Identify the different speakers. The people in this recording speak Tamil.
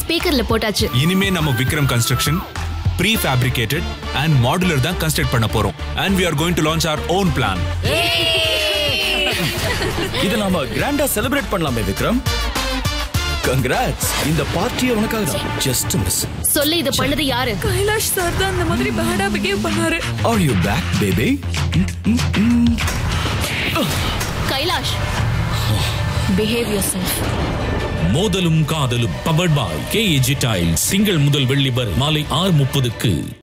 Speaker 1: ஸ்பீக்கர்ல போட்டாச்சு
Speaker 2: இனிமே நம்ம Vikram construction prefabricated and modular தான் கன்ஸ்ட்ரக்ட் பண்ண போறோம் and we are going to launch our own plan
Speaker 3: இத நாம கிராண்டா செலிப்ரேட் பண்ணலாமே விக்ரம் கங்க்ராட்ஸ் இந்த பார்ட்டியே உனக்காக தான் ஜஸ்ட் மிஸ்
Speaker 1: சொல்லு இது பண்ணது யாரு
Speaker 4: கைலாஷ் சார் தான் அந்த மாதிரி பேடா பிஹேவ் பண்ணாரு
Speaker 3: are you back baby
Speaker 1: Kailash behave yourself
Speaker 5: மோதலும் காதலும் பவர்ட் பாய் கேஏஜி டைல்ஸ் திங்கள் முதல் வெள்ளி வரை மாலை ஆறு முப்பதுக்கு